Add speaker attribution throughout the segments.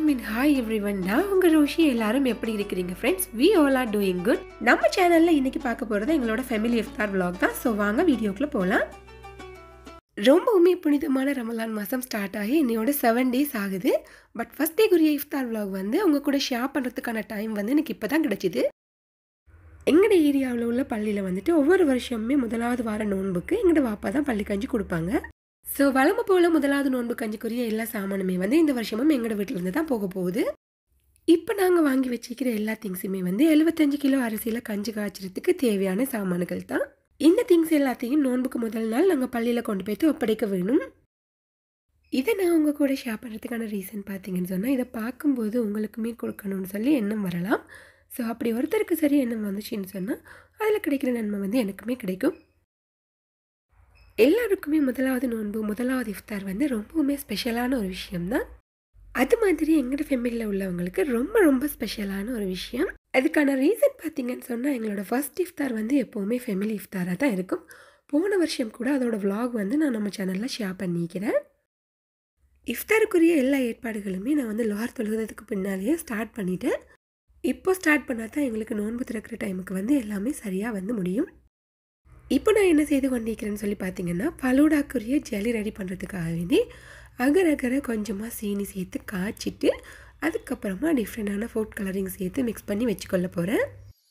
Speaker 1: மீன் hi every one நான் உங்கள் ரோஷி எல்லாரும் எப்படி இருக்கிறீங்க friends we all are doing good நம்ம சேனலில் இன்னைக்கு பார்க்க போகிறது எங்களோட ஃபேமிலி இஃப்தார் vlog தான் ஸோ வாங்க வீடியோக்குள்ளே போகலாம் ரொம்பவுமே புனிதமான ரமலான் மாதம் ஸ்டார்ட் ஆகி இன்னையோட செவன் டேஸ் ஆகுது பட் ஃபஸ்ட் டேக்குரிய இஃப்தார் vlog வந்து உங்கள் கூட ஷேர் பண்ணுறதுக்கான டைம் வந்து எனக்கு இப்போ தான் கிடச்சிது எங்களோட ஏரியாவில் உள்ள பள்ளியில் வந்துட்டு ஒவ்வொரு வருஷமுமே முதலாவது வார நோன்புக்கு எங்களோட வாப்பா தான் பள்ளி கஞ்சி கொடுப்பாங்க ஸோ வளமை போல் முதலாவது நோன்பு கஞ்சிக்குரிய எல்லா சாமானுமே வந்து இந்த வருஷமும் எங்களோட வீட்டிலேருந்து தான் போக போகுது இப்போ நாங்கள் வாங்கி வச்சுக்கிற எல்லா திங்ஸுமே வந்து எழுபத்தஞ்சு கிலோ அரிசியில் கஞ்சி காய்ச்சறதுக்கு தேவையான சாமான்கள் தான் இந்த திங்ஸ் எல்லாத்தையும் நோன்புக்கு முதல் நாள் நாங்கள் பள்ளியில் கொண்டு போய்த்து ஒப்படைக்க வேணும் இதை நான் உங்கள் கூட ஷேர் பண்ணுறதுக்கான ரீசன் பார்த்தீங்கன்னு சொன்னால் இதை பார்க்கும்போது உங்களுக்குமே கொடுக்கணும்னு சொல்லி எண்ணம் வரலாம் ஸோ அப்படி ஒருத்தருக்கு சரி எண்ணம் வந்துச்சுன்னு சொன்னால் அதில் கிடைக்கிற நன்மை வந்து எனக்குமே கிடைக்கும் எல்லாருக்குமே முதலாவது நோன்பு முதலாவது இஃப்தார் வந்து ரொம்பவுமே ஸ்பெஷலான ஒரு விஷயம்தான் அது மாதிரி எங்களோட ஃபேமிலியில் உள்ளவங்களுக்கு ரொம்ப ரொம்ப ஸ்பெஷலான ஒரு விஷயம் அதுக்கான ரீசன் பார்த்தீங்கன்னு சொன்னால் எங்களோட ஃபர்ஸ்ட் இஃப்தார் வந்து எப்போவுமே ஃபேமிலி இஃப்தாராக தான் இருக்கும் போன வருஷம் கூட அதோட vlog வந்து நான் நம்ம சேனலில் ஷேர் பண்ணிக்கிறேன் இஃப்தாருக்குரிய எல்லா ஏற்பாடுகளுமே நான் வந்து லார் தொழுகிறதுக்கு பின்னாலேயே ஸ்டார்ட் பண்ணிட்டேன் இப்போ ஸ்டார்ட் பண்ணால் தான் எங்களுக்கு நோன்பு திறக்கிற டைமுக்கு வந்து எல்லாமே சரியாக வந்து முடியும் இப்போ நான் என்ன செய்து கொண்டிருக்கிறேன்னு சொல்லி பார்த்தீங்கன்னா பலூடாக்குரிய ஜெலி ரெடி பண்ணுறதுக்காக வேண்டி அகர் அகர கொஞ்சமாக சீனி சேர்த்து காய்ச்சிட்டு அதுக்கப்புறமா டிஃப்ரெண்டான ஃபுட் கலரிங் சேர்த்து மிக்ஸ் பண்ணி வச்சுக்கொள்ள போகிறேன்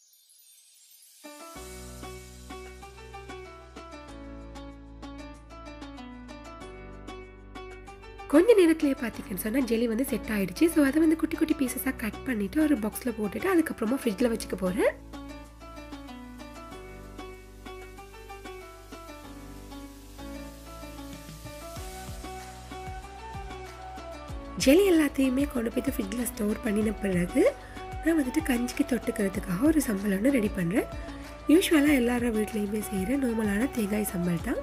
Speaker 1: கொஞ்ச நேரத்துலேயே பார்த்தீங்கன்னு சொன்னால் ஜெலி வந்து செட் ஆயிடுச்சு ஸோ அதை வந்து குட்டி குட்டி பீசஸாக கட் பண்ணிவிட்டு ஒரு பாக்ஸில் போட்டுட்டு அதுக்கப்புறமா ஃப்ரிட்ஜில் வச்சுக்க போகிறேன் ஜெலி எல்லாத்தையுமே கொண்டு போய்ட்டு ஃப்ரிட்ஜில் ஸ்டோர் பண்ணின பிறகு நான் வந்துட்டு கஞ்சிக்கு தொட்டுக்கிறதுக்காக ஒரு சம்பல் ஒன்று ரெடி பண்ணுறேன் யூஸ்வலாக எல்லாரும் வீட்லேயுமே செய்கிற நார்மலான தேங்காய் சம்பல் தான்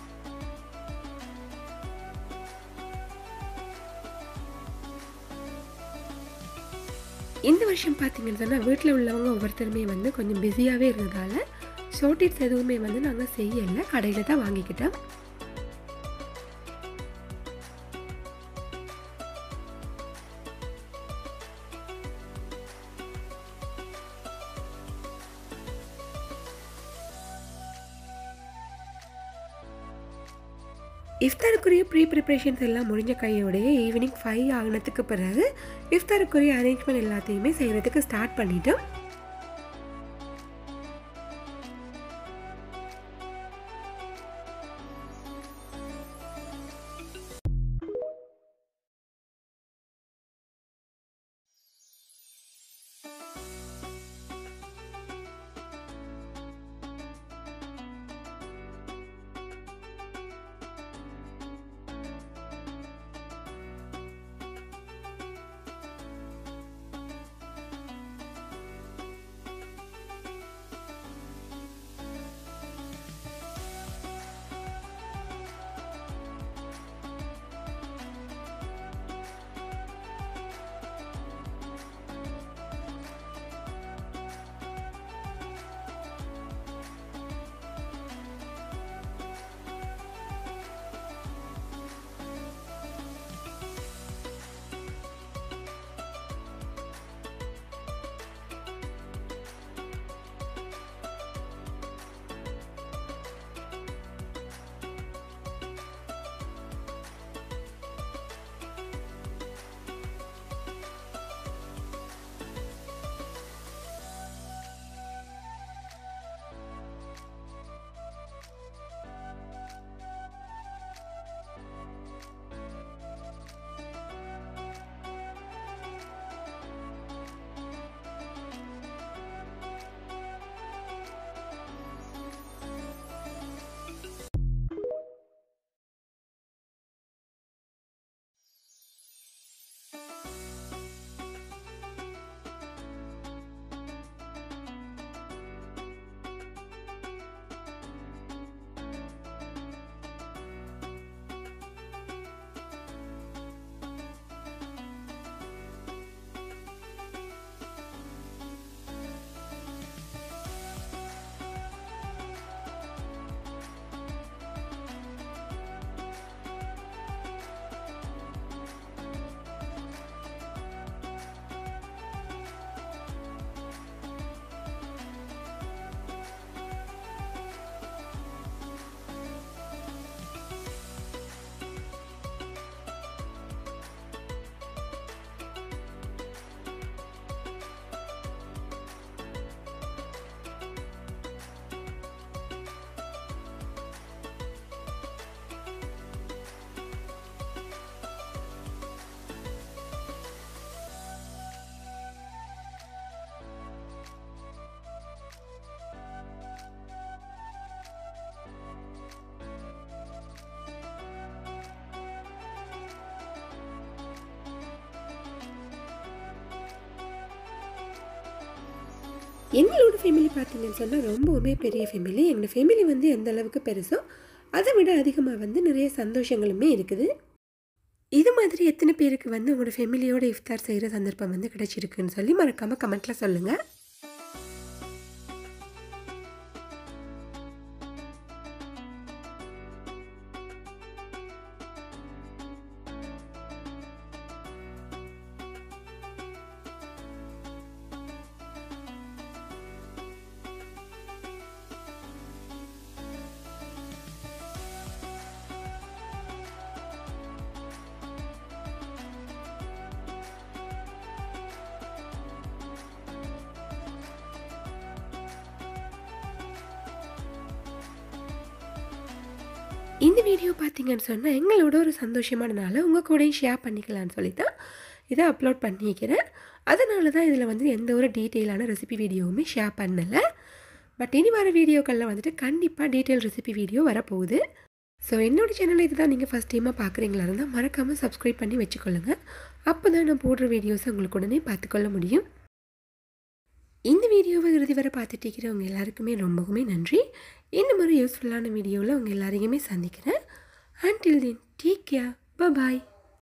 Speaker 1: இந்த வருஷம் பார்த்தீங்கன்னு சொன்னால் வீட்டில் உள்ளவங்க ஒவ்வொருத்தருமே வந்து கொஞ்சம் பிஸியாகவே இருந்ததால் ஷோர்டேஜ் எதுவுமே வந்து நாங்கள் செய்யலை கடையில் தான் வாங்கிக்கிட்டோம் இஃப்தாருக்குரிய ப்ரீ ப்ரிப்ரேஷன்ஸ் எல்லாம் முடிஞ்ச கையோடைய ஈவினிங் ஃபைவ் ஆகினதுக்கு பிறகு இஃப்தாருக்குரிய அரேஞ்ச்மெண்ட் எல்லாத்தையுமே செய்கிறதுக்கு ஸ்டார்ட் பண்ணிட்டோம் எங்களோட ஃபேமிலி பார்த்தீங்கன்னு சொன்னால் ரொம்பவுமே பெரிய ஃபேமிலி எங்களோட ஃபேமிலி வந்து எந்த அளவுக்கு பெருசோ அதை விட அதிகமாக வந்து நிறைய சந்தோஷங்களுமே இருக்குது இது மாதிரி எத்தனை பேருக்கு வந்து உங்களோட ஃபேமிலியோட இஃப்தார் செய்கிற சந்தர்ப்பம் வந்து கிடைச்சிருக்குன்னு சொல்லி மறக்காமல் கமெண்ட்டில் சொல்லுங்கள் இந்த வீடியோ பார்த்தீங்கன்னு சொன்னால் எங்களோட ஒரு சந்தோஷமான நாளை உங்கள் கூடயும் ஷேர் பண்ணிக்கலாம்னு சொல்லி தான் இதை அப்லோட் பண்ணிக்கிறேன் அதனால தான் இதில் வந்து எந்த ஒரு டீட்டெயிலான ரெசிபி வீடியோவுமே ஷேர் பண்ணலை பட் இனி வர வீடியோக்களில் வந்துட்டு கண்டிப்பாக டீட்டெயில் ரெசிபி வீடியோ வரப்போகுது ஸோ என்னோடய சேனல் இது தான் நீங்கள் ஃபஸ்ட் டைமாக பார்க்குறீங்களா இருந்தால் மறக்காமல் சப்ஸ்கிரைப் பண்ணி வச்சுக்கொள்ளுங்க அப்போ தான் நான் போடுற வீடியோஸை உங்களுக்கு உடனே பார்த்துக்கொள்ள முடியும் இந்த வீடியோவை இறுதி வரை பார்த்துட்டு இருக்கிறவங்க எல்லாருக்குமே ரொம்பவுமே நன்றி இன்னும் ஒரு யூஸ்ஃபுல்லான வீடியோவில் உங்கள் எல்லாரையுமே சந்திக்கிறேன் அண்டில் தென் டேக் கேர் பாய்